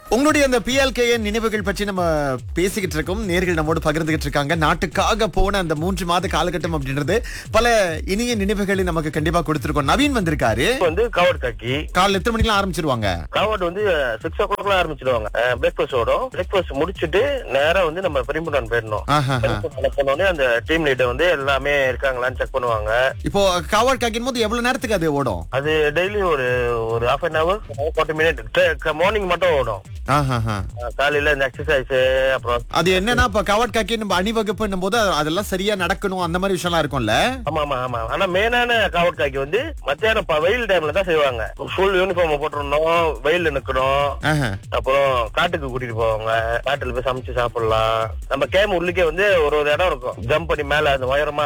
உங்களுடைய அந்த பிஎல்கேஎன் நினைவுகள் பற்றி நம்ம பேசிக்கிட்டு இருக்கோம் நேர்கள் நம்மோடு பகிர்ந்துகிட்டு இருக்காங்க நாட்டுக்காக போன அந்த மூன்று மாத காலகட்டம் அப்படின்றது பல இனிய நினைவுகளை நமக்கு கண்டிப்பா கொடுத்திருக்கோம் நவீன் வந்திருக்காரு இப்ப வந்து கவர்ட் காக்கி காலைல எத்தனை மணிக்கெல்லாம் ஆரம்பிச்சிருவாங்க கவர்ட் வந்து சிக்ஸ் ஓ கிளாக்ல ஆரம்பிச்சிடுவாங்க பிரேக்ஃபாஸ்ட் ஓடும் பிரேக்ஃபாஸ்ட் முடிச்சிட்டு நேரா வந்து நம்ம பெரியம்புடான் போயிடணும் ஆஹா. பெரியம்புடான் போனோடனே அந்த டீம் லீடர் வந்து எல்லாமே இருக்காங்களான்னு செக் பண்ணுவாங்க இப்போ கவர் காக்கின் போது எவ்வளவு நேரத்துக்கு அது ஓடும் அது டெய்லி ஒரு ஒரு half an hour forty minute morning மட்டும் ஓடும் ஆஹாஹா. அஹ் காலையில இந்த எக்ஸசைஸ் அப்புறம் அது என்னன்னா இப்ப கவர் காக்கி நம்ம அணிவகுப்புன்னும் போது அதெல்லாம் சரியா நடக்கணும் அந்த மாதிரி விஷயம்லாம் இருக்கும்ல ஆமா ஆமா ஆமா ஆனா மெயினான காவட் காக்கி வந்து மத்தியானம் ப- வெயில் டைம்ல தான் செய்வாங்க ஃபுல் யூனிஃபார்ம் போட்டுருந்தோம் வெயில்ல நிக்கணும் ஆஹா. அப்புறம் காட்டுக்கு கூட்டிட்டு போவாங்க காட்டுல போய் சமைச்சு சாப்பிடலாம் நம்ம கேம் உள்ளுக்கே வந்து ஒரு ஒரு இடம் இருக்கும் ஜம்ப் பண்ணி மேல அந்த உயரமா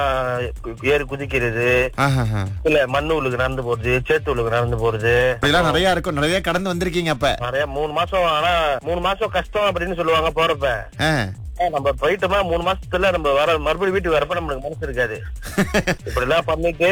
ஏறி குதிக்கிறது ஆஹாஹா. இல்ல மண்ணு உள்ளுக்கு நடந்து போறது சேத்து உள்ளுக்கு நடந்து போறது இதெல்லாம் நிறைய இருக்கும் நிறைய கடந்து வந்திருக்கீங்க அப்ப நிறைய மூணு மாசம் ஆனா மூணு மாசம் கஷ்டம் அப்படின்னு சொல்லுவாங்க போறப்ப ஆ. ஆனா, நம்ம போயிட்டோமா மூணு மாசத்துல நம்ம வர மறுபடியும் வீட்டுக்கு வரப்ப நம்மளுக்கு மனசு இருக்காது இப்படி எல்லாம் பண்ணிட்டு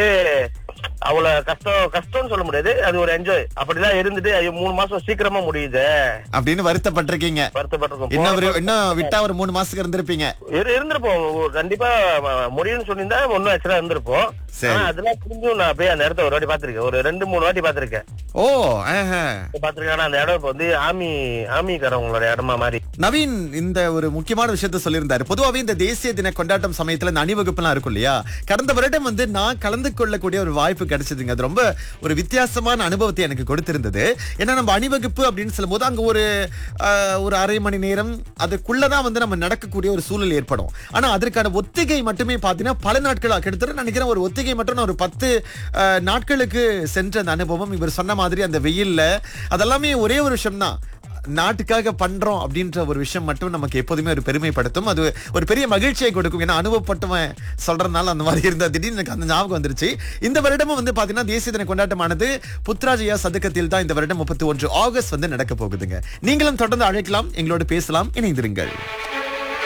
அவ்வளவு கஷ்டம் கஷ்டம்னு சொல்ல முடியாது அது ஒரு என்ஜாய் அப்படிலாம் இருந்துட்டு ஐயோ மூணு மாசம் சீக்கிரமா முடியுது அப்படின்னு வருத்தப்பட்டிருக்கீங்க வருத்தப்பட்டிருக்கோம் இன்னும் ஒரு இன்னும் விட்டா ஒரு மூணு மாசத்துக்கு இருந்திருப்பீங்க இரு- இருந்திருப்போம் ஒரு- கண்டிப்பா ம- முடியும்னு சொல்லியிருந்தா ஒன்னும் ஆக்சுவலா இருந்திருப்போம் சரி. ஆனா அதெல்லாம் புரிஞ்சும் நான் போய் அந்த இடத்த ஒரு வாட்டி பாத்திருக்கேன் ஒரு ரெண்டு மூணு வாட்டி பாத்திருக்கேன் ஓ ஆஹா. பாத்திருக்கேன் ஆனா அந்த இடம் இப்ப வந்து ஆமி ஆமிக்காரவங்களோட இடமா மாதிரி நவீன் இந்த ஒரு முக்கியமான விஷயத்த சொல்லியிருந்தாரு பொதுவாவே இந்த தேசிய தின கொண்டாட்டம் சமயத்துல இந்த அணிவகுப்புலாம் இருக்கும் இல்லையா கடந்த வருடம் வந்து நான் கலந்து கொள்ளக்கூடிய ஒரு வாய்ப்பு கிடைச்சதுங்க அது ரொம்ப ஒரு வித்தியாசமான அனுபவத்தை எனக்கு கொடுத்திருந்தது ஏன்னா நம்ம அணிவகுப்பு அப்படின்னு சொல்லும்போது அங்க ஒரு ஆஹ், ஒரு அரை மணி நேரம் அதுக்குள்ளதான் வந்து நம்ம நடக்கக்கூடிய ஒரு சூழல் ஏற்படும் ஆனா அதற்கான ஒத்திகை மட்டுமே பாத்தீங்கன்னா பல நாட்களா கிட்டத்தட்ட நான் நினைக்கிறேன் ஒரு ஒத்திகை மட்டும் நான் ஒரு பத்து ஆஹ், நாட்களுக்கு சென்ற அந்த அனுபவம் இவர் சொன்ன மாதிரி அந்த வெயில்ல அதெல்லாமே ஒரே ஒரு விஷயம் தான் நாட்டுக்காக பண்றோம் அப்படின்ற ஒரு விஷயம் மட்டும் நமக்கு எப்போதுமே ஒரு பெருமைப்படுத்தும் அது ஒரு பெரிய மகிழ்ச்சியை கொடுக்கும் ஏன்னா அனுபவப்பட்டவன் சொல்றதுனால அந்த மாதிரி இருந்தா திடீர்னு எனக்கு அந்த ஞாபகம் வந்துருச்சு இந்த வருடமும் வந்து பாத்தீங்கன்னா தேசிய தின கொண்டாட்டமானது புத்ராஜயா சதுக்கத்தில் தான் இந்த வருடம் முப்பத்தி ஒன்று ஆகஸ்ட் வந்து நடக்க போகுதுங்க நீங்களும் தொடர்ந்து அழைக்கலாம் எங்களோடு பேசலாம் இணைந்திருங்கள்